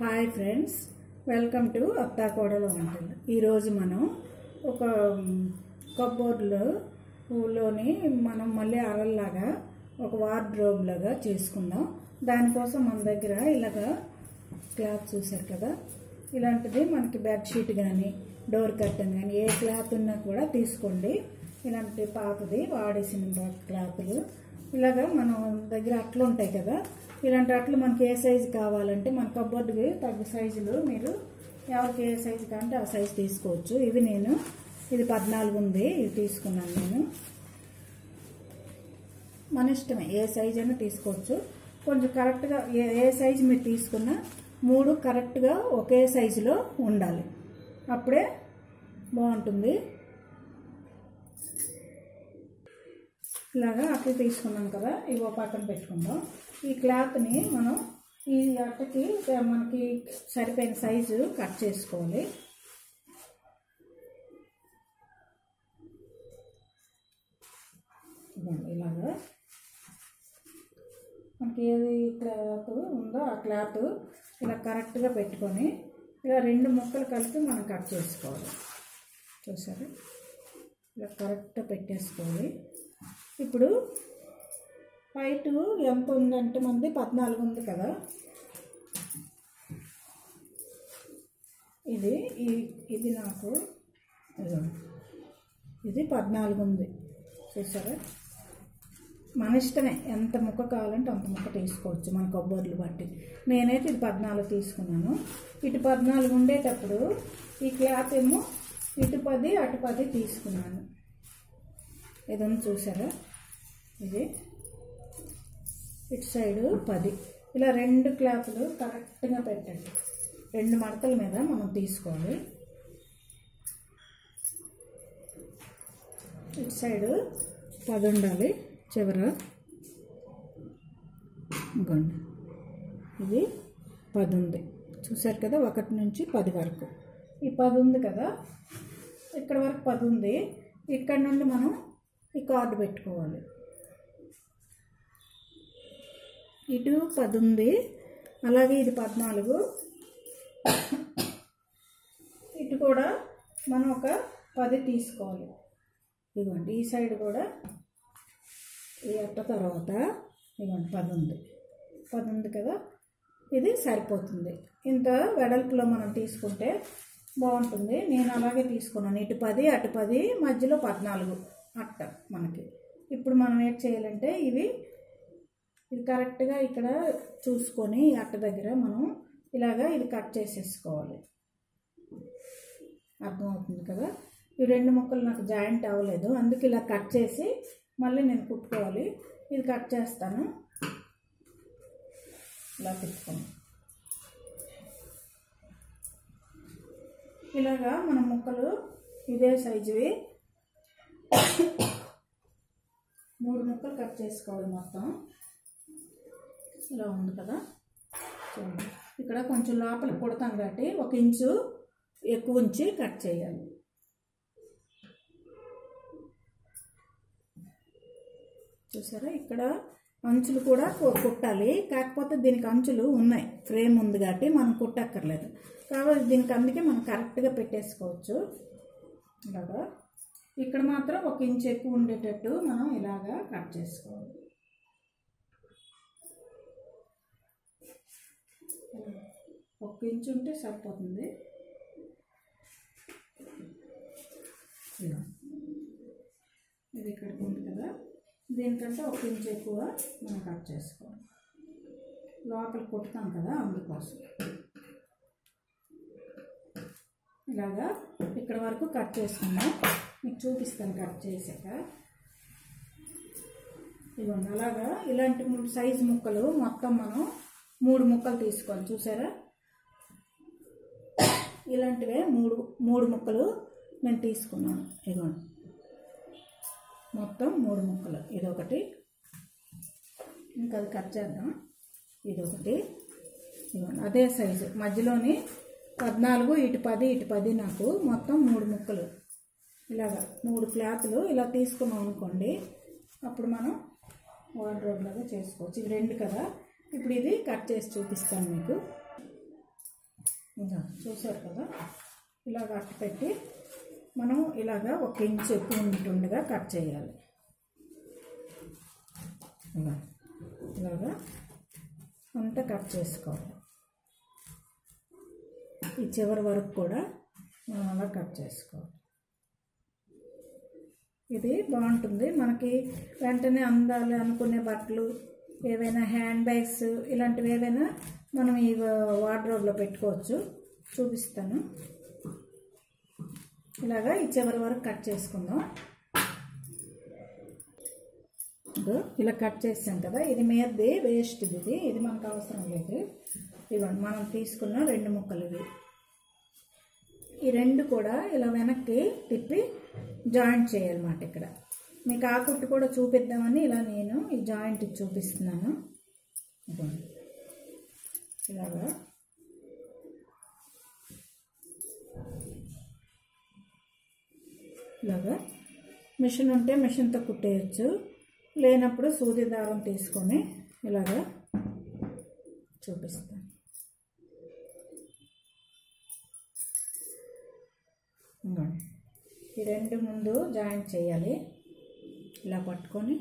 Hi friends welcome to అత్తా కోడల వంటలు ఈరోజు మనం ఒక కబోర్డ్లో లోని మనం మళ్ళీ అరల్లాగా ఒక వార్డ్రోబ్ లాగా చేసుకుందాం దానికోసం మన దగ్గర ఇలాగ క్లాత్ చూసారు కదా ఇలాంటిది మనకి బెడ్షీట్ కానీ డోర్ కర్టన్ కానీ ఏ క్లాత్ ఉన్నా కూడా తీసుకోండి ఇలాంటి పాతది వాడేసిన క్లాతులు ఇలాగా మనం దగ్గర అట్లు ఉంటాయి కదా ఇలాంటి అట్లు మనకి ఏ సైజు కావాలంటే మన కబోర్డ్కి తగ్గ సైజులు మీరు ఎవరికి ఏ సైజు కావాలంటే ఆ సైజు తీసుకోవచ్చు ఇవి నేను ఇది పద్నాలుగు ఉంది ఇది తీసుకున్నాను నేను మన ఇష్టమే ఏ సైజ్ అయినా తీసుకోవచ్చు కొంచెం కరెక్ట్గా ఏ ఏ సైజు మీరు తీసుకున్నా మూడు కరెక్ట్గా ఒకే సైజులో ఉండాలి అప్పుడే బాగుంటుంది ఇలాగా అట్లా తీసుకున్నాం కదా ఇవో పక్కన పెట్టుకుందాం ఈ క్లాత్ని మనం ఈ అట్టకి మనకి సరిపోయిన సైజు కట్ చేసుకోవాలి ఇదిగోండి ఇలాగా మనకి ఏది క్లాత్ ఉందో ఆ క్లాత్ ఇలా కరెక్ట్గా పెట్టుకొని ఇలా రెండు ముక్కలు కలిపి మనం కట్ చేసుకోవాలి చూసారా ఇలా కరెక్ట్గా పెట్టేసుకోవాలి ఇప్పుడు హైట్ ఎంత ఉందంటే మంది పద్నాలుగు ఉంది కదా ఇది ఈ ఇది నాకు ఇదిగోండి. ఇది పద్నాలుగు ఉంది చూసారా మన ఇష్టమే ఎంత ముక్క కావాలంటే అంత ముక్క తీసుకోవచ్చు మన కొబ్బర్లు బట్టి నేనైతే ఇది పద్నాలుగు తీసుకున్నాను ఇటు పద్నాలుగు ఉండేటప్పుడు ఈ క్లాత్ ఏమో ఇటు పది అటు పది తీసుకున్నాను ఏదైనా చూసారా ఇది ఇటు సైడు పది ఇలా రెండు క్లాతులు కరెక్ట్గా పెట్టండి రెండు మడతల మీద మనం తీసుకోవాలి ఇటు సైడు పది ఉండాలి చివర ఇంకోండి ఇది పది ఉంది చూసారు కదా ఒకటి నుంచి పది వరకు ఈ పది ఉంది కదా ఇక్కడ వరకు పది ఉంది ఇక్కడ నుండి మనం ఈ కార్డు పెట్టుకోవాలి ఇటు పది ఉంది అలాగే ఇది పద్నాలుగు ఇటు కూడా మనం ఒక పది తీసుకోవాలి ఇదిగోండి ఈ సైడ్ కూడా ఈ అట్ట తర్వాత ఇదిగోండి పది ఉంది పది ఉంది కదా ఇది సరిపోతుంది ఇంత వెడల్పులో మనం తీసుకుంటే బాగుంటుంది నేను అలాగే తీసుకున్నాను ఇటు పది అటు పది మధ్యలో పద్నాలుగు అట్ట మనకి ఇప్పుడు మనం ఏం చేయాలంటే ఇవి ఇది కరెక్ట్గా ఇక్కడ చూసుకొని ఈ అట్ట దగ్గర మనం ఇలాగా ఇది కట్ చేసేసుకోవాలి అర్థమవుతుంది కదా ఈ రెండు ముక్కలు నాకు జాయింట్ అవ్వలేదు అందుకే ఇలా కట్ చేసి మళ్ళీ నేను కుట్టుకోవాలి ఇది కట్ చేస్తాను ఇలా తిప్పుకోండి ఇలాగా మన ముక్కలు ఇదే సైజువి మూడు ముక్కలు కట్ చేసుకోవాలి మొత్తం ఇలా ఉంది కదా చూడండి ఇక్కడ కొంచెం లోపల కుడతాం కాబట్టి ఒక ఇంచు ఎక్కువ ఉంచి కట్ చేయాలి చూసారా ఇక్కడ అంచులు కూడా కు- కుట్టాలి కాకపోతే దీనికి అంచులు ఉన్నాయి ఫ్రేమ్ ఉంది కాబట్టి మనం కుట్టక్కర్లేదు కాబట్టి దీనికి అందుకే మనం కరెక్ట్గా పెట్టేసుకోవచ్చు ఇలాగా ఇక్కడ మాత్రం ఒక ఇంచు ఎక్కువ ఉండేటట్టు మనం ఇలాగా కట్ చేసుకోవాలి ఒక ఇంచు ఉంటే సరిపోతుంది ఇలా. ఇది ఇక్కడికి ఉంది కదా దీనికంటే ఒక ఇంచు ఎక్కువ మనం కట్ చేసుకోవాలి లోపల కుడతాం కదా అందుకోసం ఇలాగా ఇక్కడ వరకు కట్ చేసుకున్నాం మీకు చూపిస్తాను కట్ చేశాక ఇదిగోండి అలాగా ఇలాంటి మూడు సైజు ముక్కలు మొత్తం మనం మూడు ముక్కలు తీసుకోవాలి చూసారా ఇలాంటివే మూడు మూడు ముక్కలు నేను తీసుకున్నాను ఇదిగోండి మొత్తం మూడు ముక్కలు ఇదొకటి ఇంకా అది కట్ చేద్దాం ఇదొకటి ఇదిగోండి అదే సైజు మధ్యలోని పద్నాలుగు ఇటు పది ఇటు పది నాకు మొత్తం మూడు ముక్కలు ఇలాగా మూడు క్లాత్లు ఇలా తీసుకున్నాం అనుకోండి అప్పుడు మనం వార్డ్రోబ్ లాగా చేసుకోవచ్చు ఇవి రెండు కదా ఇప్పుడు ఇది కట్ చేసి చూపిస్తాను మీకు ఇంకా చూసారు కదా ఇలాగ అట్టు పెట్టి మనం ఇలాగ ఒక ఇంచు ఎక్కువ ఉంటుండగా కట్ చేయాలి ఇలా ఇలాగా అంతా కట్ చేసుకోవాలి ఈ చివరి వరకు కూడా మనం అలా కట్ చేసుకోవాలి ఇది బాగుంటుంది మనకి వెంటనే అందాలి అనుకునే బట్టలు ఏవైనా హ్యాండ్ బ్యాగ్స్ ఇలాంటివి ఏవైనా మనం ఈ వార్డ్రోబ్లో పెట్టుకోవచ్చు చూపిస్తాను ఇలాగా ఈ చివరి వరకు కట్ చేసుకుందాం ఇదో ఇలా కట్ చేసాం కదా ఇది మీదది వేస్ట్ ఇది ఇది మనకు అవసరం లేదు ఇవ్వండి మనం తీసుకున్న రెండు ముక్కలు ఇవి ఈ రెండు కూడా ఇలా వెనక్కి తిప్పి జాయింట్ చేయాలన్నమాట ఇక్కడ మీకు ఆ కుట్టు కూడా చూపిద్దామని ఇలా నేను ఈ జాయింట్ చూపిస్తున్నాను ఇదిగోండి ఇలాగా ఇలాగా మిషన్ ఉంటే మిషన్తో కుట్టేయచ్చు లేనప్పుడు సూది దారం తీసుకొని ఇలాగా చూపిస్తాను ఇంకోండి ఈ రెండు ముందు జాయింట్ చేయాలి ఇలా పట్టుకొని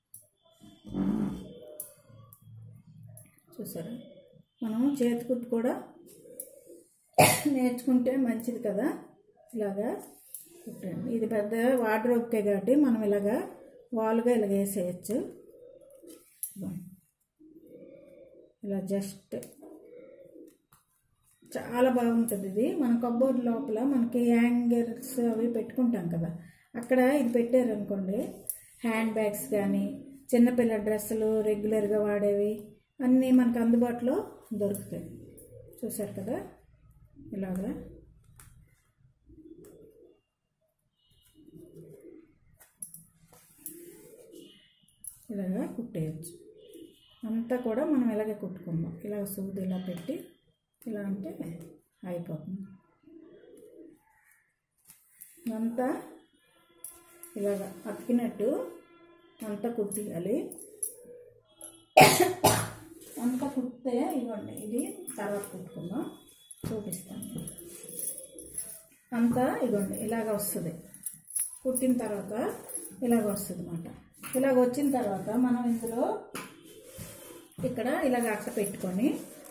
చూసారా మనం చేతికుట్టు కూడా నేర్చుకుంటే మంచిది కదా ఇలాగా కుట్టండి ఇది పెద్ద వార్డ్రోబ్కే కాబట్టి మనం ఇలాగా వాలుగా ఇలా వేసేయచ్చు ఇలా జస్ట్ చాలా బాగుంటుంది ఇది మన కబోర్డ్ లోపల మనకి హ్యాంగర్స్ అవి పెట్టుకుంటాం కదా అక్కడ ఇది పెట్టారనుకోండి హ్యాండ్ బ్యాగ్స్ కానీ చిన్నపిల్ల డ్రెస్సులు రెగ్యులర్గా వాడేవి అన్నీ మనకు అందుబాటులో దొరుకుతాయి చూసారు కదా ఇలాగా ఇలాగా కుట్టేయచ్చు అంతా కూడా మనం ఇలాగే కుట్టుకుందాం ఇలా సూది ఇలా పెట్టి ఇలా అంటే అయిపోతుంది అంతా ఇలాగ అతికినట్టు అంతా కుట్టియాలి అంతా కుట్టే ఇవ్వండి ఇది తర్వాత కుట్టుకుందాం చూపిస్తాను అంతా ఇవ్వండి ఇలాగ వస్తుంది కుట్టిన తర్వాత ఇలాగ వస్తుంది అన్నమాట ఇలాగ వచ్చిన తర్వాత మనం ఇందులో ఇక్కడ ఇలాగ అట్ట పెట్టుకొని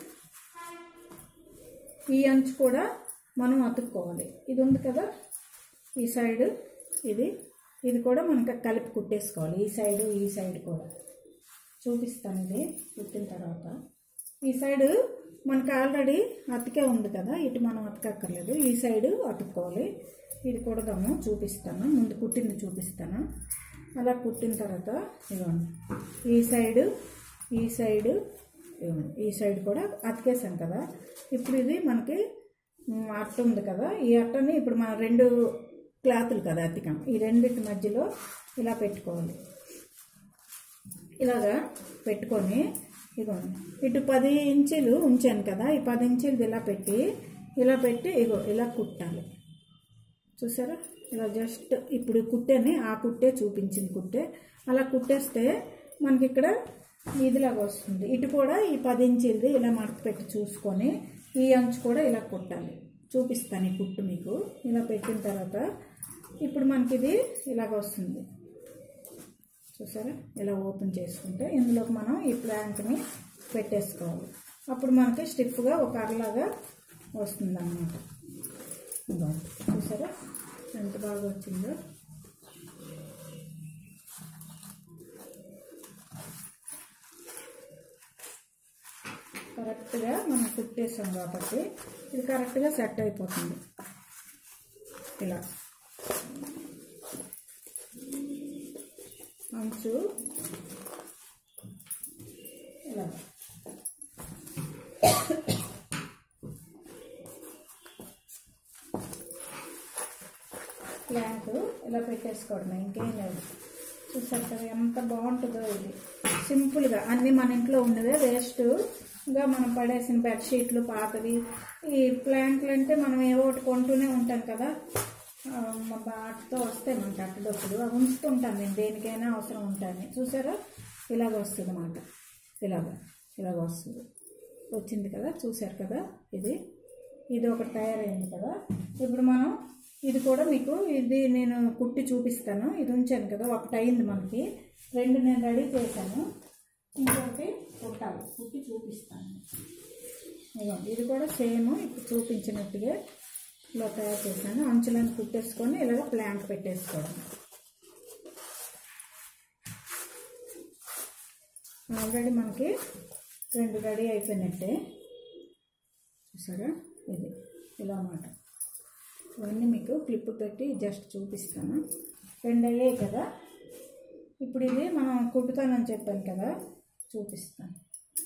ఈ అంచు కూడా మనం అతుక్కోవాలి ఇది ఉంది కదా ఈ సైడ్ ఇది ఇది కూడా మనకి కలిపి కుట్టేసుకోవాలి ఈ సైడు ఈ సైడ్ కూడా చూపిస్తాను ఇది కుట్టిన తర్వాత ఈ సైడు మనకు ఆల్రెడీ అతికే ఉంది కదా ఇటు మనం అతకక్కర్లేదు ఈ సైడు అతుక్కోవాలి ఇది కుడదాము చూపిస్తాను ముందు కుట్టింది చూపిస్తాను అలా కుట్టిన తర్వాత ఇవ్వండి ఈ సైడు ఈ సైడు ఇవ్వండి ఈ సైడ్ కూడా అతికేసాం కదా ఇప్పుడు ఇది మనకి మ్, అట్ట ఉంది కదా ఈ అట్టని ఇప్పుడు మన రెండు క్లాతులు కదా అతికాం ఈ రెండింటి మధ్యలో ఇలా పెట్టుకోవాలి ఇలాగా పెట్టుకొని ఇగోండి ఇటు పది ఇంచీలు ఉంచాను కదా ఈ పది ఇంచీలు ఇలా పెట్టి ఇలా పెట్టి ఇగో ఇలా కుట్టాలి చూసారా ఇలా జస్ట్ ఇప్పుడు కుట్టేని ఆ కుట్టే చూపించింది కుట్టే అలా కుట్టేస్తే మనకి ఇక్కడ ఇదిలాగా వస్తుంది ఇటు కూడా ఈ పది ఇంచీలది ఇలా మడత పెట్టి చూసుకొని ఈ అంచు కూడా ఇలా కుట్టాలి చూపిస్తాను ఈ కుట్టు మీకు ఇలా పెట్టిన తర్వాత ఇప్పుడు మనకి ఇది ఇలాగ వస్తుంది చూసారా ఇలా ఓపెన్ చేసుకుంటే ఇందులోకి మనం ఈ ప్లాంట్ని పెట్టేసుకోవాలి అప్పుడు మనకి స్టిఫ్గా ఒక అరలాగా వస్తుంది అన్నమాట ఇదిగోండి. చూసారా ఎంత బాగా వచ్చిందో కరెక్ట్గా మనం కుట్టేసాం కాబట్టి ఇది కరెక్ట్గా సెట్ అయిపోతుంది ఇలా అంచు ఇలా ప్లాంట్ ఇలా పెట్టేసుకోవడమే ఇంకేం లేదు చూసారు కదా ఎంత బాగుంటుందో ఇది సింపుల్గా అన్నీ మన ఇంట్లో ఉన్నవే వేస్ట్గా మనం పడేసిన బెడ్షీట్లు పాతవి ఈ ప్లాంట్లు అంటే మనం ఏవో ఒకటి కొంటూనే ఉంటాం కదా ఆ, మా వాటితో వస్తాయి మనకి అట్టడప్పుడు అవి ఉంచుతుంటాను నేను దేనికైనా అవసరం ఉంటాను చూసారా ఇలాగ వస్తుంది అన్నమాట ఇలాగ ఇలాగ వస్తుంది వచ్చింది కదా చూశారు కదా ఇది ఇది ఒకటి తయారైంది కదా ఇప్పుడు మనం ఇది కూడా మీకు ఇది నేను కుట్టి చూపిస్తాను ఇది ఉంచాను కదా ఒకటి అయింది మనకి రెండు నేను రెడీ చేశాను ఇంకొకటి కుట్టాలి కుట్టి చూపిస్తాను ఇదిగోండి ఇది కూడా సేమ్ ఇప్పుడు చూపించినట్టుగా ఇలా తయారు చేశాను అంచులను కుట్టేసుకొని ఇలాగ ప్లాంట్ పెట్టేసుకోవడం ఆల్రెడీ మనకి రెండు రెడీ అయిపోయినట్టే చూసారా ఇది ఇలా అన్నమాట ఇవన్నీ మీకు క్లిప్ పెట్టి జస్ట్ చూపిస్తాను రెండు అయ్యాయి కదా ఇప్పుడు ఇది మనం కుట్టుతానని చెప్పాను కదా చూపిస్తాను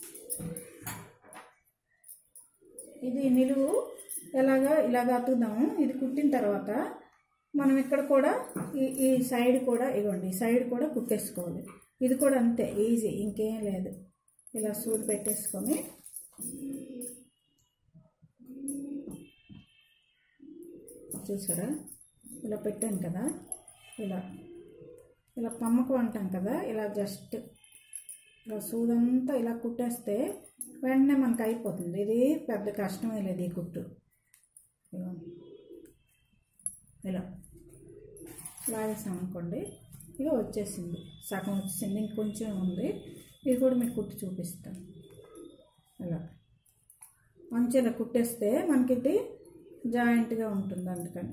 ఇది నిలువు ఎలాగా ఇలాగ అతుకుదాము ఇది కుట్టిన తర్వాత మనం ఇక్కడ కూడా ఈ ఈ సైడ్ కూడా ఇవ్వండి ఈ సైడ్ కూడా కుట్టేసుకోవాలి ఇది కూడా అంతే ఈజీ ఇంకేం లేదు ఇలా సూది పెట్టేసుకొని చూసారా ఇలా పెట్టాను కదా ఇలా ఇలా పమ్మకం అంటాం కదా ఇలా జస్ట్ ఇలా సూదంతా ఇలా కుట్టేస్తే వెంటనే మనకు అయిపోతుంది ఇది పెద్ద కష్టమే లేదు ఈ కుట్టు ఇదిగోండి. ఇలా లాగేసాం అనుకోండి ఇక వచ్చేసింది సగం వచ్చేసింది ఇంకొంచెం ఉంది ఇది కూడా మీకు కుట్టి చూపిస్తాను ఇలా మంచిగా ఇలా కుట్టేస్తే మనకి ఇది జాయింట్గా ఉంటుంది అందుకని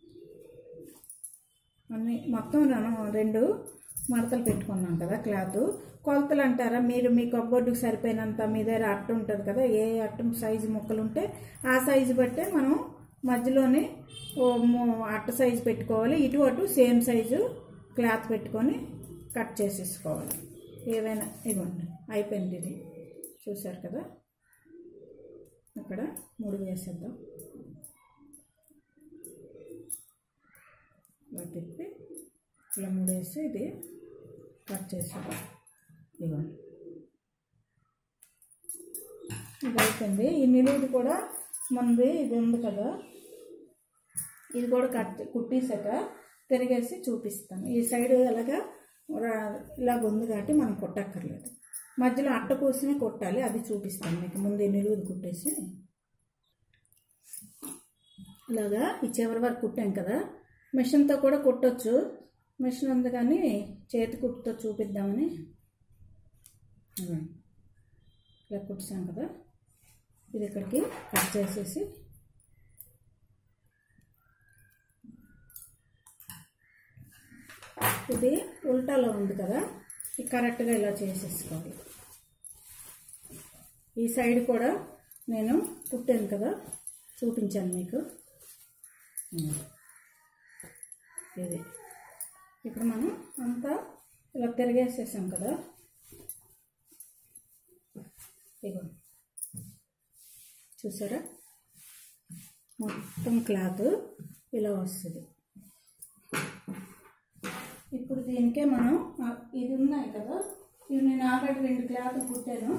అన్ని మొత్తం మనం రెండు మడతలు పెట్టుకున్నాం కదా క్లాత్ కొలతలు అంటారా మీరు మీ కబ్బోర్డుకి సరిపోయినంత మీ దగ్గర అట్ట ఉంటుంది కదా ఏ అట్ట సైజు ముక్కలు ఉంటే ఆ సైజు బట్టే మనం మధ్యలోనే ఓ మూ- అట్ట సైజు పెట్టుకోవాలి ఇటు అటు సేమ్ సైజు క్లాత్ పెట్టుకొని కట్ చేసేసుకోవాలి ఏవైనా ఇవ్వండి అయిపోయింది ఇది చూసారు కదా ఇక్కడ మూడు వేసేద్దాం ఇలా తిప్పి ఇలా మూడేసి ఇది కట్ చేసేద్దాం ఇవ్వండి ఇది అయిపోయింది ఈ నిలువుది కూడా మనది ఇది ఉంది కదా ఇది కూడా కట్ కుట్టేసాక తిరిగేసి చూపిస్తాను ఈ సైడ్ ఎలాగా రా- ఇలాగ ఉంది కాబట్టి మనం కొట్టక్కర్లేదు మధ్యలో అట్ట కోసినే కొట్టాలి అది చూపిస్తాను మీకు ముందు ఈ నిలువుది కుట్టేసి ఇలాగా ఈ చివరి వరకు కుట్టాం కదా మిషన్తో కూడా కుట్టొచ్చు మిషన్ ఉంది కానీ చేతి కుట్టుతో చూపిద్దామని ఇదిగోండి. ఇలా కుట్టాం కదా ఇది ఇక్కడికి కట్ చేసేసి ఇది ఉల్టాలో ఉంది కదా ఇది కరెక్ట్గా ఇలా చేసేసుకోవాలి ఈ సైడ్ కూడా నేను కుట్టాను కదా చూపించాను మీకు ఉమ్. ఇది ఇప్పుడు మనం అంతా ఇలా తిరిగేసేసాం కదా ఇగో చూసారా మొత్తం క్లాత్ ఇలా వస్తుంది ఇప్పుడు దీనికే మనం ఆ, ఇది ఉన్నాయి కదా ఇవి నేను ఆల్రెడీ రెండు క్లాత్ కుట్టాను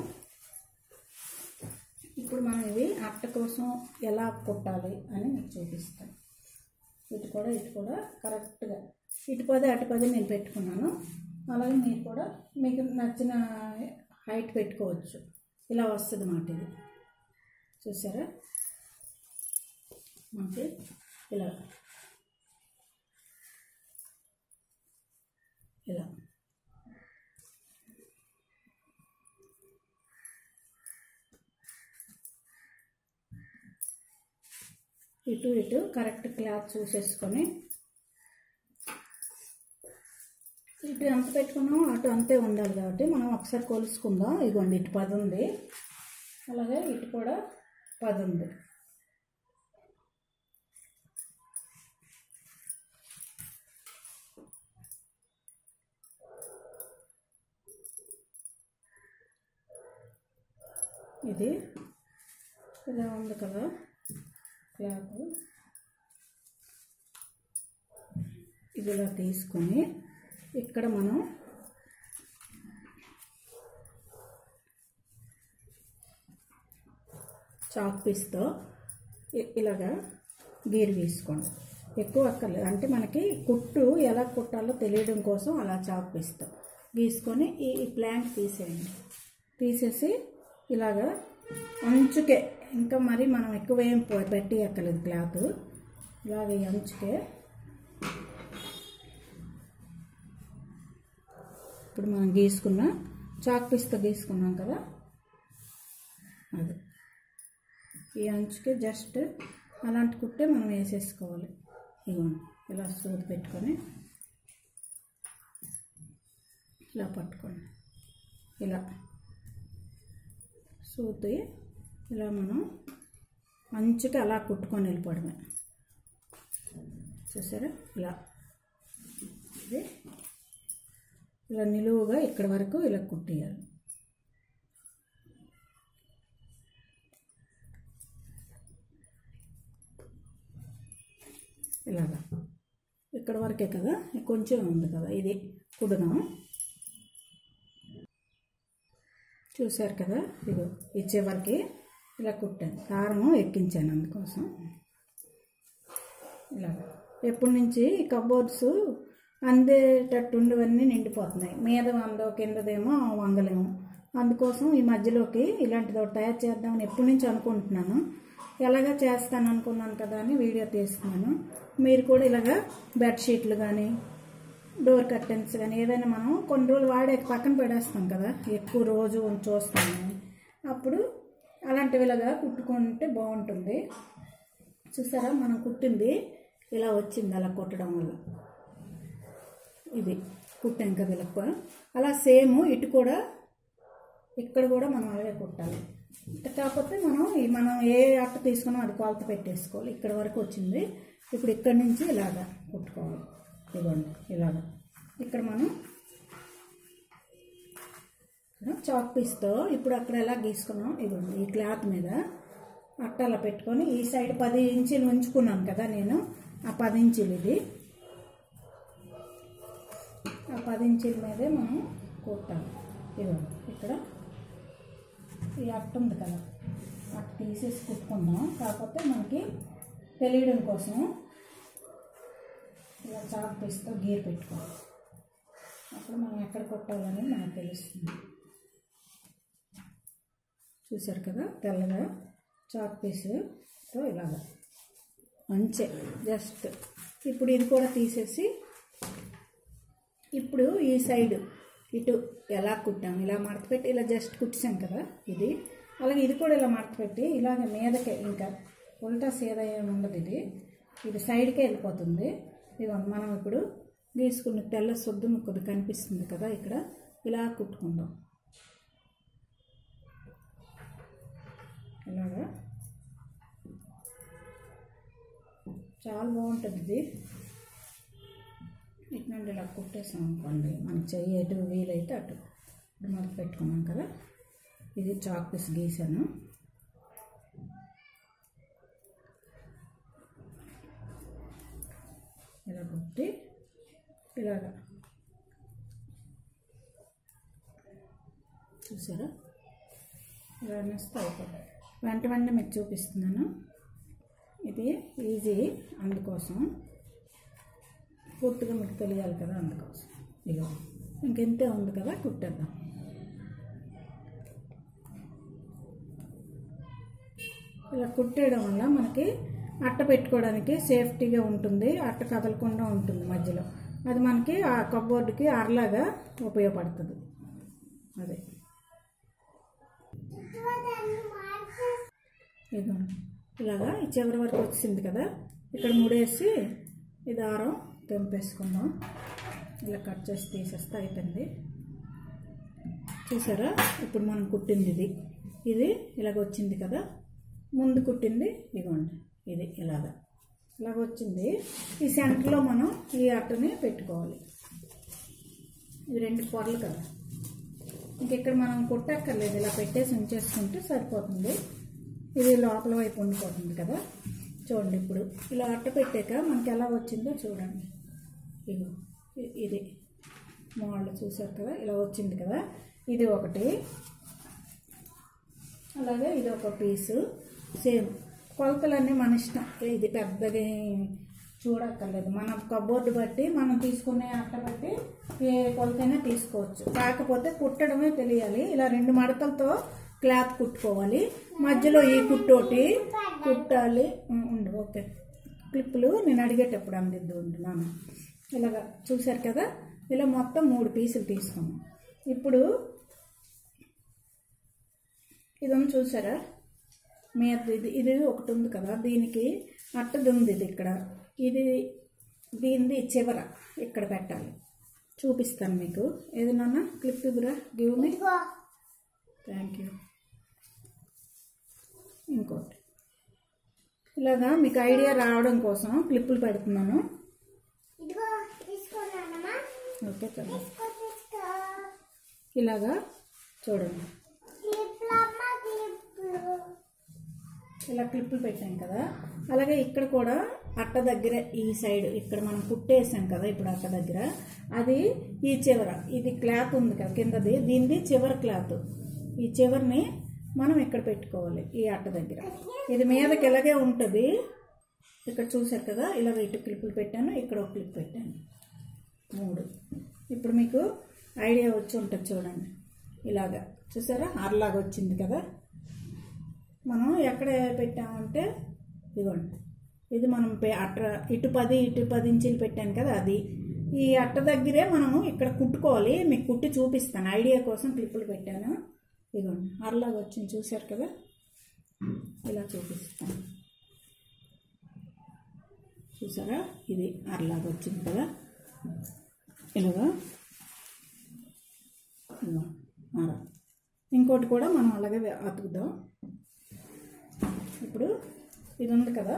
ఇప్పుడు మనం ఇవి అట్ట కోసం ఎలా కుట్టాలి అని మీకు చూపిస్తాను ఇటు కూడా ఇటు కూడా కరెక్ట్గా ఇటు పది అటు పది నేను పెట్టుకున్నాను అలాగే మీరు కూడా మీకు నచ్చిన హైట్ పెట్టుకోవచ్చు ఇలా వస్తుంది మాట ఇది చూసారా మనకి ఇలా ఇలా ఇటు ఇటు కరెక్ట్ క్లాత్ చూసేసుకొని ఇటు ఎంత పెట్టుకున్నామో అటు అంతే ఉండాలి కాబట్టి మనం ఒకసారి కొలుసుకుందాం ఇదిగోండి ఇటు పది ఉంది అలాగే ఇటు కూడా పది ఉంది ఇది ఇలా ఉంది కదా క్లాత్ ఇది ఇలా తీసుకొని ఇక్కడ మనం చాక్ పీస్తో ఇ- ఇలాగా గీరు గీసుకోండి ఎక్కువ అక్కర్లేదు అంటే మనకి కుట్టు ఎలా కుట్టాలో తెలియడం కోసం అలా చాక్ పీస్తో గీసుకొని ఈ ఈ ప్లాంట్ తీసేయండి తీసేసి ఇలాగా అంచుకే ఇంకా మరి మనం ఎక్కువ ఏం పొ- పెట్టి ఎక్కలేదు క్లాత్ ఇలాగ ఈ అంచుకే ఇప్పుడు మనం గీసుకున్న చాక్ పీస్తో గీసుకున్నాం కదా అది ఈ అంచుకి జస్ట్ అలాంటి కుట్టే మనం వేసేసుకోవాలి ఇవ్వండి ఇలా సూది పెట్టుకొని ఇలా పట్టుకోండి ఇలా సూది ఇలా మనం మంచిగా అలా కుట్టుకొని వెళ్ళిపోవడమే చూసారా ఇలా ఇది ఇలా నిలువుగా ఇక్కడి వరకు ఇలా కుట్టేయాలి ఇలాగా ఇక్కడ వరకే కదా కొంచెం ఉంది కదా ఇది కుడదాం చూశారు కదా ఇగో ఈ చివరికి ఇలా కుట్టాను కారం ఎక్కించాను అందుకోసం ఇలాగ ఎప్పటి నుంచి ఈ కబోర్డ్స్ అందేటట్టు ఉండేవన్నీ నిండిపోతున్నాయి మీద వందో కిందదేమో వంగలేము అందుకోసం ఈ మధ్యలోకి ఇలాంటిది ఒకటి తయారు చేద్దామని ఎప్పటి నుంచి అనుకుంటున్నాను ఎలాగా చేస్తాను అనుకున్నాను కదా అని వీడియో తీస్తున్నాను మీరు కూడా ఇలాగా బెడ్షీట్లు కానీ డోర్ కర్టెన్స్ కానీ ఏదైనా మనం కొన్ని రోజులు వాడాక పక్కన పెడేస్తాం కదా ఎక్కువ రోజు ఉంచి చూస్తాము అప్పుడు అలాంటివి ఇలాగా కుట్టుకుంటే బాగుంటుంది చూసారా మనం కుట్టింది ఇలా వచ్చింది అలా కుట్టడం వల్ల ఇది కుట్టాం కదా ఇలా కూడా. అలా సేమ్ ఇటు కూడా ఇక్కడ కూడా మనం అలాగే కుట్టాలి కాకపోతే మనం ఈ మనం ఏ అట్ట తీసుకున్నాం అది కొలత పెట్టేసుకోవాలి ఇక్కడ వరకు వచ్చింది ఇప్పుడు ఇక్కడ నుంచి ఇలాగా కుట్టుకోవాలి ఇదిగోండి ఇలాగా ఇక్కడ మనం చాక్ పీస్తో ఇప్పుడు అక్కడ ఎలా గీసుకున్నాం ఇదిగోండి ఈ క్లాత్ మీద అట్ట అలా పెట్టుకొని ఈ సైడ్ పది ఇంచులు ఉంచుకున్నాను కదా నేను ఆ పది ఇంచులు ఇది ఆ పది ఇంచుల మీదే మనం కుట్టాలి ఇదిగోండి ఇక్కడ ఈ అట్ట ఉంది కదా అట్ట తీసేసి కుట్టుకుందాం కాకపోతే మనకి తెలియడం కోసం ఇలా చాక్ పీస్తో గీర్ పెట్టుకోవాలి అప్పుడు మనం ఎక్కడ కొట్టాలని మనకు తెలుస్తుంది చూసారు కదా తెల్లగా చాక్ పీస్తో ఇలాగా మంచి జస్ట్ ఇప్పుడు ఇది కూడా తీసేసి ఇప్పుడు ఈ సైడ్ ఇటు ఎలా కుట్టాం ఇలా మడత పెట్టి ఇలా జస్ట్ కుట్టాం కదా ఇది అలాగే ఇది కూడా ఇలా మడత పెట్టి ఇలాగ మీదకే ఇంకా ఉల్టా సీదా ఏమి ఉండదు ఇది ఇది సైడ్కే వెళ్ళిపోతుంది ఇది మనం ఇప్పుడు గీసుకున్న తెల్ల సొద్దు కొద్ది కనిపిస్తుంది కదా ఇక్కడ ఇలా కుట్టుకుందాం ఇలాగా చాలా బాగుంటుంది ఇది ఇటు నుండి ఇలా కుట్టేసాం అనుకోండి మనకి చెయ్యి ఎటు వీలైతే అటు ఇప్పుడు మనం పెట్టుకున్నాం కదా ఇది చాక్ పీస్ గీసాను ఇలా కుట్టి ఇలాగా చూసారా ఇలా అనేస్తే అయిపోతుంది వెంట వెంటనే మీకు చూపిస్తున్నాను ఇది ఈజీ అందుకోసం పూర్తిగా మీకు తెలియాలి కదా అందుకోసం ఇక ఇంకెంతే ఉంది కదా కుట్టేద్దాం ఇలా కుట్టేయడం వల్ల మనకి అట్ట పెట్టుకోవడానికి సేఫ్టీగా ఉంటుంది అట్ట కదలకుండా ఉంటుంది మధ్యలో అది మనకి ఆ కబోర్డ్కి అరలాగా ఉపయోగపడుతుంది అదే ఇదిగోండి ఇలాగా ఈ చివరి వరకు వచ్చింది కదా ఇక్కడ ముడేసి ఈ దారం తెంపేసుకుందాం ఇలా కట్ చేసి తీసేస్తే అయిపోయింది చూసారా ఇప్పుడు మనం కుట్టింది ఇది ఇది ఇలాగ వచ్చింది కదా ముందు కుట్టింది ఇదిగోండి ఇది ఇలాగా ఇలాగ వచ్చింది ఈ సెంటర్లో మనం ఈ అట్టని పెట్టుకోవాలి ఇది రెండు పొరలు కదా ఇంక ఇక్కడ మనం కుట్టక్కర్లేదు ఇలా పెట్టేసి ఉంచేసుకుంటే సరిపోతుంది ఇది లోపల వైపు ఉండిపోతుంది కదా చూడండి ఇప్పుడు ఇలా అట్ట పెట్టాక మనకి ఎలా వచ్చిందో చూడండి ఇగో ఇ- ఇది మోడల్ చూసారు కదా ఇలా వచ్చింది కదా ఇది ఒకటి అలాగే ఇది ఒక పీసు సేమ్ కొలతలన్నీ మన ఇష్టం ఇది పెద్దగా ఏం చూడక్కర్లేదు మన కబోర్డు బట్టి మనం తీసుకునే అట్ట బట్టి ఏ కొలతైనా తీసుకోవచ్చు కాకపోతే కుట్టడమే తెలియాలి ఇలా రెండు మడతలతో క్లాత్ కుట్టుకోవాలి మధ్యలో ఈ కుట్టోటి కుట్టాలి ఉం, ఉండు ఓకే క్లిప్పులు నేను అడిగేటప్పుడు అందిద్దు ఉంటున్నాను ఇలాగా చూశారు కదా ఇలా మొత్తం మూడు పీసులు తీసుకున్నాం ఇప్పుడు ఇదొంది చూసారా మీద ఇది ఇది ఒకటి ఉంది కదా దీనికి అట్టది ఉంది ఇది ఇక్కడ ఇది దీనిది చివర ఇక్కడ పెట్టాలి చూపిస్తాను మీకు ఏది నాన్న క్లిప్ ఇవ్వరా గివ్ మీ థ్యాంక్ యూ ఇంకోటి ఇలాగా మీకు ఐడియా రావడం కోసం క్లిప్పులు పెడుతున్నాను ఇదిగో తీసుకున్నానమ్మా ఓకే కదా తీసుకో తీసుకో ఇలాగా చూడండి క్లిప్లమ్మ క్లిప్లు ఇలా క్లిప్పులు పెట్టాం కదా అలాగే ఇక్కడ కూడా అట్ట దగ్గర ఈ సైడ్ ఇక్కడ మనం కుట్టేసాం కదా ఇప్పుడు అట్ట దగ్గర అది ఈ చివర ఇది క్లాత్ ఉంది కదా కిందది దీనిది చివర క్లాత్ ఈ చివరిని మనం ఇక్కడ పెట్టుకోవాలి ఈ అట్ట దగ్గర ఇది మీదకి ఇలాగే ఉంటుంది ఇక్కడ చూసారు కదా ఇలాగ ఇటు క్లిప్పులు పెట్టాను ఇక్కడ ఒక క్లిప్ పెట్టాను మూడు ఇప్పుడు మీకు ఐడియా వచ్చి ఉంటుంది చూడండి ఇలాగా చూసారా అరలాగా వచ్చింది కదా మనం ఎక్కడ పెట్టామంటే ఇదిగోండి ఇది మనం పె- అట్ట ఇటు పది ఇటు పది ఇంచులు పెట్టాను కదా అది ఈ అట్ట దగ్గరే మనము ఇక్కడ కుట్టుకోవాలి మీకు కుట్టి చూపిస్తాను ఐడియా కోసం క్లిప్పులు పెట్టాను ఇదిగోండి అరలాగా వచ్చింది చూశారు కదా ఇలా చూపిస్తాను చూసారా ఇది అరలాగా వచ్చింది కదా ఇలాగా ఇదిగో అర ఇంకోటి కూడా మనం అలాగే వే- అతుకుదాం ఇప్పుడు ఇది ఉంది కదా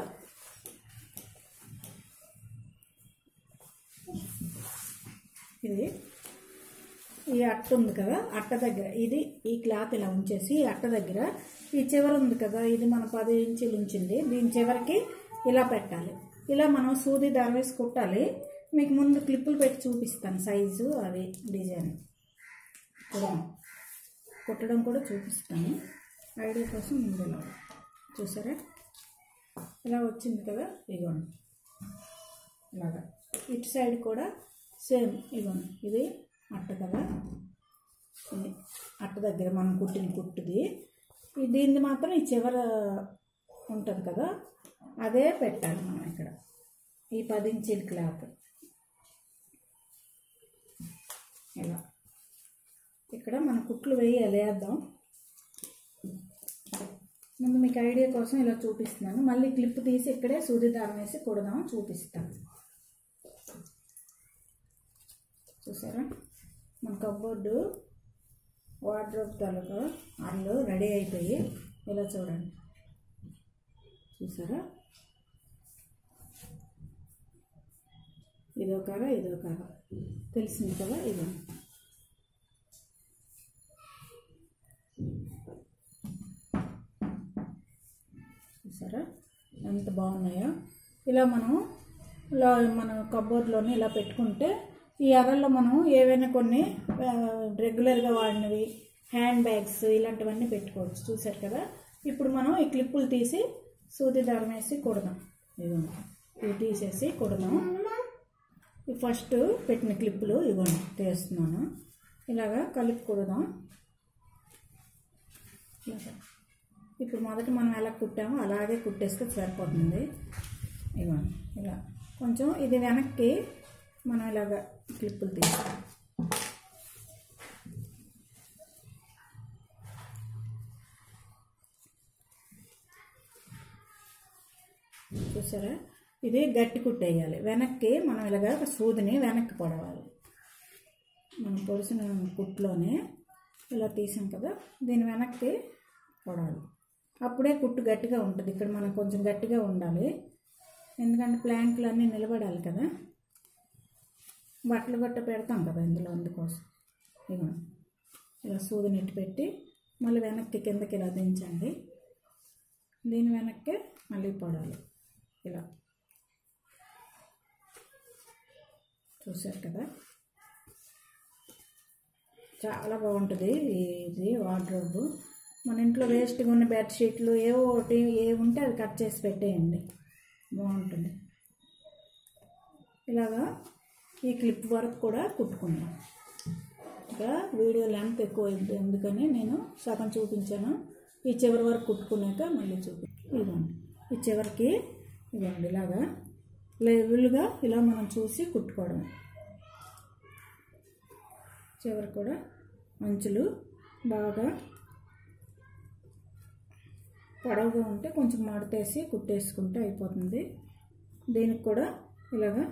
ఇది ఈ అట్ట ఉంది కదా అట్ట దగ్గర ఇది ఈ క్లాత్ ఇలా ఉంచేసి ఈ అట్ట దగ్గర ఈ చివర ఉంది కదా ఇది మన పది ఇంచులు ఉంచింది దీని చివరికి ఇలా పెట్టాలి ఇలా మనం సూది దారి వేసి కుట్టాలి మీకు ముందు క్లిప్పులు పెట్టి చూపిస్తాను సైజు అవి డిజైన్ కూడా కుట్టడం కూడా చూపిస్తాను ఐడియా కోసం ముందు ఇలా చూసారా ఇలా వచ్చింది కదా ఇగోండి ఇలాగా ఇటు సైడ్ కూడా సేమ్ ఇగోండి ఇది అట్ట కదా ఇది అట్ట దగ్గర మనం కుట్టిన కుట్టుది ఈ దీన్ని మాత్రం ఈ చివర ఉంటుంది కదా అదే పెట్టాలి మనం ఇక్కడ ఈ పది ఇంచీల క్లాత్ ఇలా ఇక్కడ మన కుట్లు వేయాలి వేద్దాం ముందు మీకు ఐడియా కోసం ఇలా చూపిస్తున్నాను మళ్ళీ క్లిప్ తీసి ఇక్కడే సూది దారం వేసి కుడదాం చూపిస్తాను చూసారా మన కబ్బోర్డు వార్డ్రోబ్ తాలూకా అల్లు రెడీ అయిపోయి ఇలా చూడండి చూసారా ఇదో కార ఇదో కార తెలిసింది కదా ఇది చూసారా ఎంత బాగున్నాయో ఇలా మనం ఇలా మన కబోర్డ్లోనే ఇలా పెట్టుకుంటే ఈ అరల్లో మనం ఏవైనా కొన్ని ఆ, రెగ్యులర్గా వాడినవి హ్యాండ్ బ్యాగ్స్ ఇలాంటివన్నీ పెట్టుకోవచ్చు చూసారు కదా ఇప్పుడు మనం ఈ క్లిప్పులు తీసి సూది దారం వేసి కుడదాం ఇదిగోండి ఇవి తీసేసి కుడదాం ఈ ఫస్ట్ పెట్టిన క్లిప్పులు ఇవ్వండి తీస్తున్నాను ఇలాగా కలిపి కుడదాం ఇలాగా. ఇప్పుడు మొదట మనం ఎలా కుట్టామో అలాగే కుట్టేస్తే సరిపోతుంది ఇవ్వండి ఇలా కొంచెం ఇది వెనక్కి మనం ఇలాగ క్లిప్పులు తీస్తాం చూసారా ఇది గట్టి కుట్టేయాలి వెనక్కి మనం ఇలాగ సూదిని వెనక్కి పొడవాలి మనం పొడిసిన కుట్టులోనే ఇలా తీసాం కదా దీని వెనక్కి పొడాలి అప్పుడే కుట్టు గట్టిగా ఉంటుంది ఇక్కడ మనం కొంచెం గట్టిగా ఉండాలి ఎందుకంటే ప్లాంకులు అన్నీ నిలబడాలి కదా బట్టలు గట్ట పెడతాం కదా ఇందులో అందుకోసం ఇదిగోండి ఇలా సూది నెట్టి పెట్టి మళ్ళీ వెనక్కి కిందకి ఇలా దించండి దీని వెనక్కి మళ్ళీ పొడాలి ఇలా చూశారు కదా చాలా బాగుంటుంది ఈ- ఇది వార్డ్రోబ్ మన ఇంట్లో వేస్ట్గా ఉన్న బెడ్షీట్లు ఏవో ఒకటి ఏ ఉంటే అవి కట్ చేసి పెట్టేయండి బాగుంటుంది ఇలాగా ఈ క్లిప్ వరకు కూడా కుట్టుకుందాం ఇక్కడ వీడియో లెంత్ ఎక్కువ అయింది అందుకని నేను సగం చూపించాను ఈ చివరి వరకు కుట్టుకున్నాక మళ్ళీ చూపి ఇదిగోండి ఈ చివరికి ఇదిగోండి ఇలాగా లెవెల్గా ఇలా మనం చూసి కుట్టుకోవడమే చివరి కూడా అంచులు బాగా పొడవుగా ఉంటే కొంచెం మడతేసి కుట్టేసుకుంటే అయిపోతుంది దీనికి కూడా ఇలాగా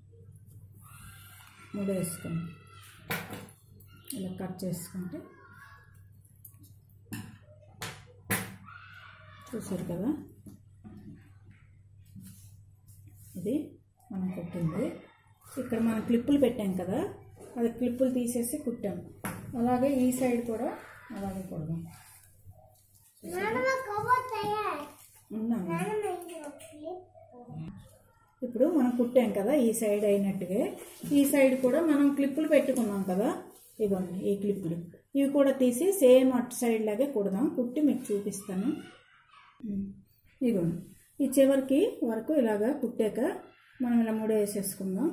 ముడేసుకోండి ఇలా కట్ చేసుకుంటే చూసారు కదా ఇది మనం కుట్టింది ఇక్కడ మనం క్లిప్పులు పెట్టాం కదా అది క్లిప్పులు తీసేసి కుట్టాం అలాగే ఈ సైడ్ కూడా అలాగే కుడదాం నానమ్మ కవర్ తయారు ఉన్నాము నానమ్మ ఇది ఒక క్లిప్ ఇప్పుడు మనం కుట్టాం కదా ఈ సైడ్ అయినట్టుగా ఈ సైడ్ కూడా మనం క్లిప్పులు పెట్టుకున్నాం కదా ఇదిగోండి ఈ క్లిప్పులు ఇవి కూడా తీసి సేమ్ అటు సైడ్ లాగే కుడదాం కుట్టి మీకు చూపిస్తాను ఉమ్. ఇదిగోండి ఈ చివరికి వరకు ఇలాగా కుట్టాక మనం ఇలా ముడి వేసేసుకుందాం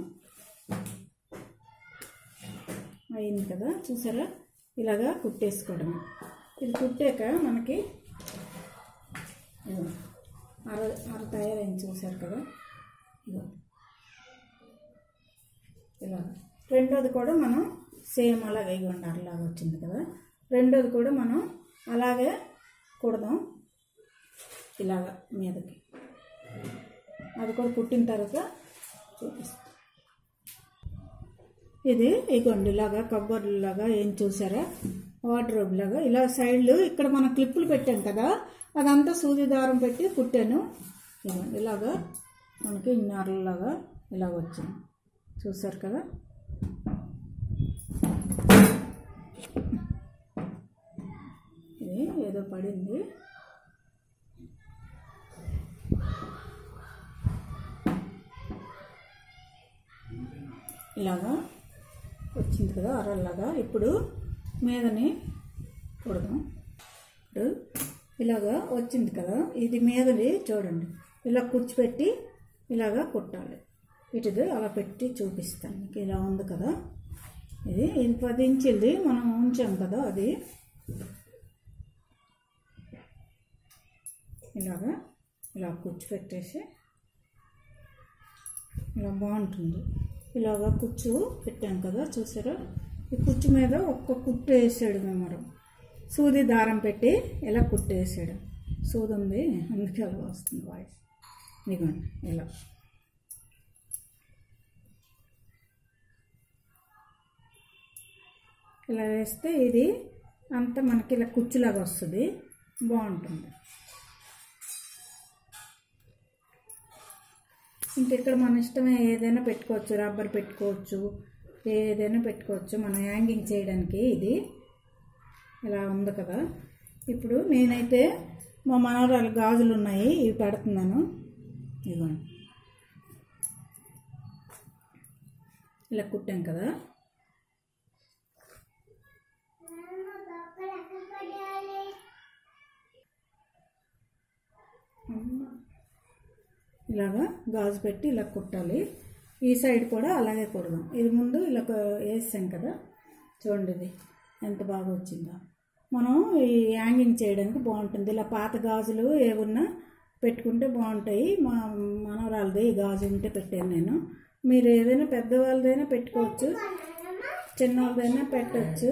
అయింది కదా చూసారా ఇలాగా కుట్టేసుకోవడం ఇది కుట్టాక మనకి ఇదిగో అర అర తయారైంది చూసారు కదా ఇదిగో ఇలా రెండోది కూడా మనం సేమ్ అలాగే ఇవ్వండి అరలాగా వచ్చింది కదా రెండోది కూడా మనం అలాగే కుడదాం ఇలాగ మీదకి అది కూడా కుట్టిన తర్వాత చూపిస్తాం ఇది ఇగోండి ఇలాగా కబ్బర్డ్ లాగా ఏం చూసారా వార్డ్రోబ్ లాగా ఇలా సైడ్లు ఇక్కడ మనం క్లిప్పులు పెట్టాం కదా అదంతా సూది దారం పెట్టి కుట్టాను ఇదిగోండి ఇలాగా మనకి ఇన్నర్లాగా ఇలాగ వచ్చింది చూసారు కదా ఇది ఏదో పడింది ఇలాగా వచ్చింది కదా అరల్లాగా ఇప్పుడు మీదని కుడదాం ఇప్పుడు ఇలాగా వచ్చింది కదా ఇది మీదని చూడండి ఇలా కూర్చోపెట్టి ఇలాగా కుట్టాలి ఇటుది అలా పెట్టి చూపిస్తాను మీకు ఇలా ఉంది కదా ఇది ఇది పది ఇంచులది మనం ఉంచాం కదా అది ఇలాగా ఇలా కూర్చోపెట్టేసి ఇలా బాగుంటుంది ఇలాగా కుచ్చు పెట్టాం కదా చూసారా ఈ కుచ్చు మీద ఒక్క కుట్టు వేసాడు మేము సూది దారం పెట్టి ఇలా కుట్టు వేసాడు సూది ఉంది అందుకే అలా వస్తుంది వాయిస్ ఇదిగోండి ఇలా ఇలా వేస్తే ఇది అంతా మనకి ఇలా కుచ్చులాగా వస్తుంది బాగుంటుంది ఇంక ఇక్కడ మన ఇష్టమే ఏదైనా పెట్టుకోవచ్చు రబ్బర్ పెట్టుకోవచ్చు ఏదైనా పెట్టుకోవచ్చు మనం హ్యాంగింగ్ చేయడానికి ఇది ఇలా ఉంది కదా ఇప్పుడు నేనైతే మా మనవరాలు గాజులు ఉన్నాయి ఇవి పెడుతున్నాను ఇదిగోండి ఇలా కుట్టాం కదా నానమ్మ బొక్కలు ఎక్కడ పడేయాలి ఇలాగా గాజు పెట్టి ఇలా కుట్టాలి ఈ సైడ్ కూడా అలాగే కుడదాం ఇది ముందు ఇలా కొ- వేసాం కదా చూడండి ఇది ఎంత బాగా వచ్చిందో మనం ఈ హ్యాంగింగ్ చేయడానికి బాగుంటుంది ఇలా పాత గాజులు ఏమున్నా పెట్టుకుంటే బాగుంటాయి మా మనవరాలది ఈ గాజు ఉంటే పెట్టాను నేను మీరు ఏదైనా పెద్దవాళ్ళదైనా పెట్టుకోవచ్చు చిన్నవాళ్ళదైనా పెట్టచ్చు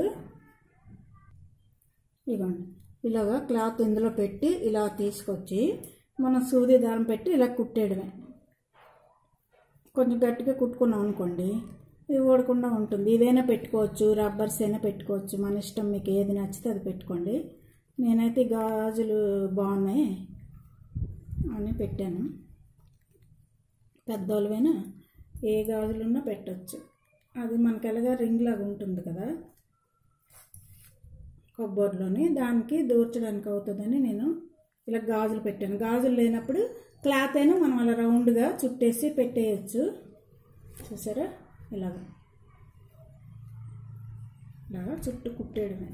ఇదిగోండి ఇలాగా క్లాత్ ఇందులో పెట్టి ఇలా తీసుకొచ్చి మనం సూది దారం పెట్టి ఇలా కుట్టేయడమే కొంచెం గట్టిగా కుట్టుకున్నాం అనుకోండి ఇది ఓడకుండా ఉంటుంది ఇదైనా పెట్టుకోవచ్చు రబ్బర్స్ అయినా పెట్టుకోవచ్చు మన ఇష్టం మీకు ఏది నచ్చితే అది పెట్టుకోండి నేనైతే ఈ గాజులు బాగున్నాయి అని పెట్టాను పెద్దోళ్ళవైనా ఏ గాజులున్నా పెట్టచ్చు అది మనకి ఎలాగా రింగ్ లాగా ఉంటుంది కదా కొబ్బరిలోని దానికి దూర్చడానికి అవుతుందని నేను ఇలా గాజులు పెట్టాను గాజులు లేనప్పుడు క్లాత్ అయినా మనం అలా రౌండ్గా చుట్టేసి పెట్టేయచ్చు చూసారా ఇలాగ ఇలాగా చుట్టూ కుట్టేయడమే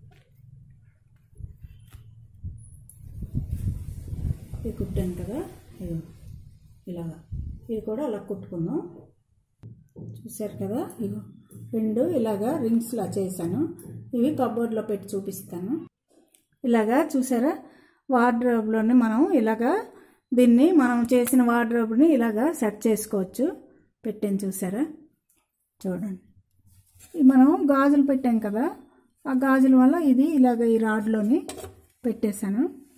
ఇది కుట్టాను కదా ఇదిగో ఇలాగా ఇది కూడా అలా కుట్టుకుందాం చూసారు కదా ఇగో రెండు ఇలాగా రింగ్స్లా చేశాను ఇవి కబోర్డ్లో పెట్టి చూపిస్తాను ఇలాగా చూసారా వార్డ్రోబ్లోని మనం ఇలాగా దీన్ని మనం చేసిన వార్డ్రోబ్ని ఇలాగా సెట్ చేసుకోవచ్చు పెట్టాను చూసారా చూడండి ఈ మనం గాజులు పెట్టాం కదా ఆ గాజుల వల్ల ఇది ఇలాగ ఈ రాడ్లోని పెట్టేశాను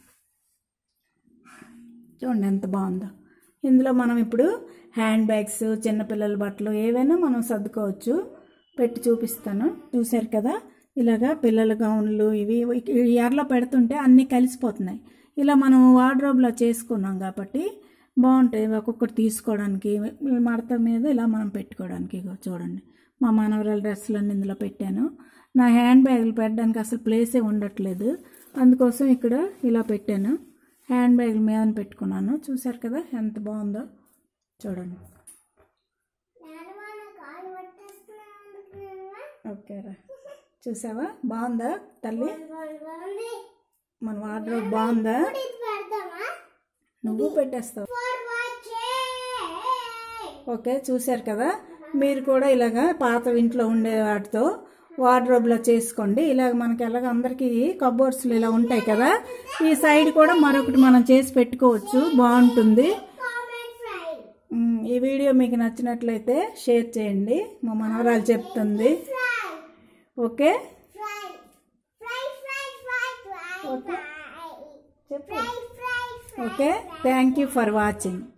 చూడండి ఎంత బాగుందో ఇందులో మనం ఇప్పుడు హ్యాండ్ బ్యాగ్స్ చిన్నపిల్లల బట్టలు ఏవైనా మనం సర్దుకోవచ్చు పెట్టి చూపిస్తాను చూశారు కదా ఇలాగా పిల్లల గౌన్లు ఇవి ఈ ఎర్రలో పెడుతుంటే అన్నీ కలిసిపోతున్నాయి ఇలా మనం వార్డ్రోబ్లో చేసుకున్నాం కాబట్టి బాగుంటాయి ఒక్కొక్కటి తీసుకోవడానికి ఈ మడత మీద ఇలా మనం పెట్టుకోవడానికి ఇగో చూడండి మా మనవరాల డ్రెస్సులన్నీ ఇందులో పెట్టాను నా హ్యాండ్ బ్యాగులు పెట్టడానికి అసలు ప్లేసే ఉండట్లేదు అందుకోసం ఇక్కడ ఇలా పెట్టాను హ్యాండ్ బ్యాగుల మీద పెట్టుకున్నాను చూశారు కదా ఎంత బాగుందో చూడండి నానమ్మ నా కాలు పట్టేస్తున్నాను ఓకే రా చూసావా బాగుందా తల్లి బాగుంది మన వార్డ్రోబ్ బాగుందా ఇప్పుడు ఇది పెడదామా నువ్వు పెట్టేస్తావు ఫర్ వాచింగ్ ఓకే చూశారు కదా మీరు కూడా ఇలాగా పాత ఇంట్లో ఉండే వాటితో వార్డ్రోబ్లో చేసుకోండి ఇలాగ మనకి ఎలాగ అందరికీ కబోర్డ్స్లు ఇలా ఉంటాయి కదా ఈ సైడ్ కూడా మరొకటి మనం చేసి పెట్టుకోవచ్చు బాగుంటుంది కామెంట్ ఫ్రై ఉమ్, ఈ వీడియో మీకు నచ్చినట్లయితే షేర్ చేయండి మా మనవరాలు చెప్తుంది fry okay fry fry fry fry fry okay fry చెప్పు fry fry fry okay thank you for watching